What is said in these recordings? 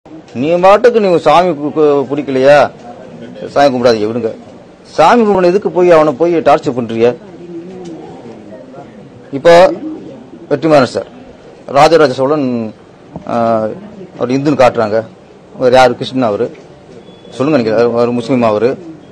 நீ பாட்டுக்கு நீ சாமி கு- கு- பிடிக்கலையா சாமி கும்பிடாதீங்க விடுங்க சாமி கும்பிட எதுக்கு போய் அவனை போய் டார்ச்சர் பண்றீங்க இப்போ வெற்றிமாறன் சார் ராஜராஜ சோழன் ஆஹ், அவர் இந்துன்னு காட்டுறாங்க அவர் யாரு கிருஷ்ணன் அவரு சொல்லுங்க நீங்க அவர் முஸ்லீம் அவரு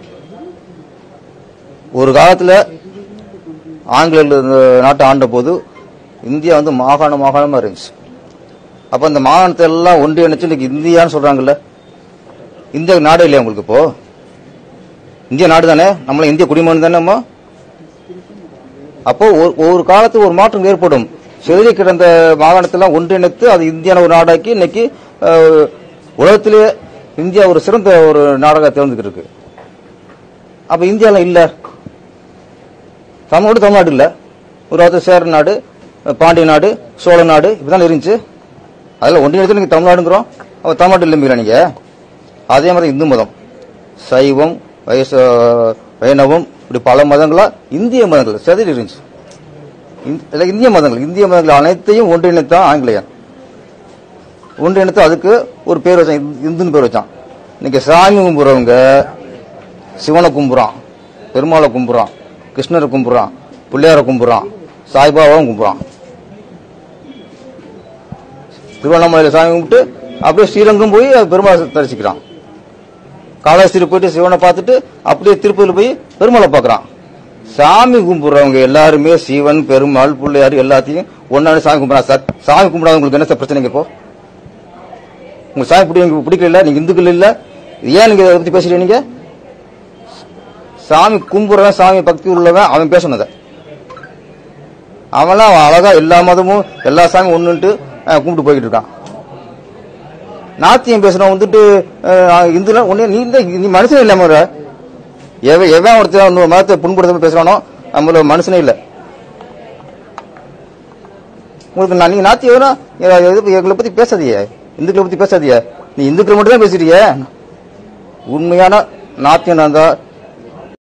ஒரு காலத்துல ஆங்கிலேயர்கள் இந்த நாட்டை ஆண்ட போது இந்தியா வந்து மாகாண மாகாணமா இருந்துச்சு அப்ப அந்த மாகாணத்தை எல்லாம் ஒன்றிணைச்சு இன்னைக்கு இந்தியான்னு சொல்றாங்கல்ல இந்தியா நாடு இல்லையா உங்களுக்கு இப்போ இந்திய நாடு தானே நம்மள இந்திய குடிமகன் தானே நம்ம அப்போ ஒரு- ஒரு காலத்து ஒரு மாற்றம் ஏற்படும் சிதறி கிடந்த மாகாணத்தெல்லாம் ஒன்றிணைத்து அது இந்தியான ஒரு நாடாக்கி இன்னைக்கு அஹ், உலகத்திலேயே இந்தியா ஒரு சிறந்த ஒரு நாடாக தேர்ந்துக்கிட்டு இருக்கு அப்ப இந்தியால இல்ல தமிழ்நாடு தமிழ்நாடு இல்ல ஒரு அது சேர நாடு பாண்டிய நாடு சோழ நாடு இப்படிதான் இருந்துச்சு அதில் ஒன்றிணைத்து நீங்க தமிழ்நாடுங்கிறோம் அப்ப தமிழ்நாடு இல்லைங்களா நீங்க அதே மாதிரி இந்து மதம் சைவம் வயச வைணவம் இப்படி பல மதங்களா இந்திய மதங்கள் செதறி இருந்துச்சு இந்த- இல்ல, இந்திய மதங்கள் இந்திய மதங்கள் அனைத்தையும் ஒன்றிணைத்தான் ஆங்கிலேயன் ஒன்றிணைத்து அதுக்கு ஒரு பேர் வச்சான் இந்து- இந்துன்னு பேர் வச்சான் இன்னைக்கு சாமி கும்பிடுறவங்க சிவனை கும்பிடுறான் பெருமாளை கும்பிடுறான் கிருஷ்ணரை கும்பிடுறான் பிள்ளையாரை கும்பிடுறான் சாய்பாபாவும் கும்பிடுறான் திருவண்ணாமலையில சாமி கும்பிட்டு அப்படியே ஸ்ரீரங்கம் போய் பெருமாளை தரிசிக்கிறான் காலாஸ்திரி போயிட்டு சிவனை பார்த்துட்டு அப்படியே திருப்பதியில் போய் பெருமாளை பார்க்கறான் சாமி கும்பிடுறவங்க எல்லாருமே சிவன் பெருமாள் பிள்ளையார் எல்லாத்தையும் ஒன்னாடி சாமி கும்பிடுறாங்க சார் சாமி கும்பிடாதவங்களுக்கு என்ன சார் பிரச்சனைங்க இப்போ உங்க சாமி பிடி பிடிக்கல நீங்க இந்துக்கள் இல்ல ஏன் நீங்க இதை பத்தி பேசுறீங்க நீங்க சாமி கும்பிடுறவன் சாமி பக்தி உள்ளவன் அவன் பேசணும் அதை அவன்லாம் அழகா எல்லா மதமும் எல்லா சாமியும் ஒண்ணுன்ட்டு அஹ், கும்பிட்டு போய்கிட்டு இருக்கான் நாத்தியம் பேசுறவன் வந்துட்டு அஹ், இந்துல ஒண்ணு நீ இந்த நீ மனுஷனே இல்லாம வர. எவன் எவன் ஒருத்தன் இன்னொரு மதத்தை புண்படுத்த பேசுறானோ நம்மள மனுஷனே இல்ல உங்களுக்கு நான் நீங்க நாத்தியம் எங்களை பத்தி பேசாதீங்க இந்துக்களை பத்தி பேசாதீங்க நீ இந்துக்களை மட்டும் தான் பேசுறீங்க உண்மையான நாத்தியம் இருந்தா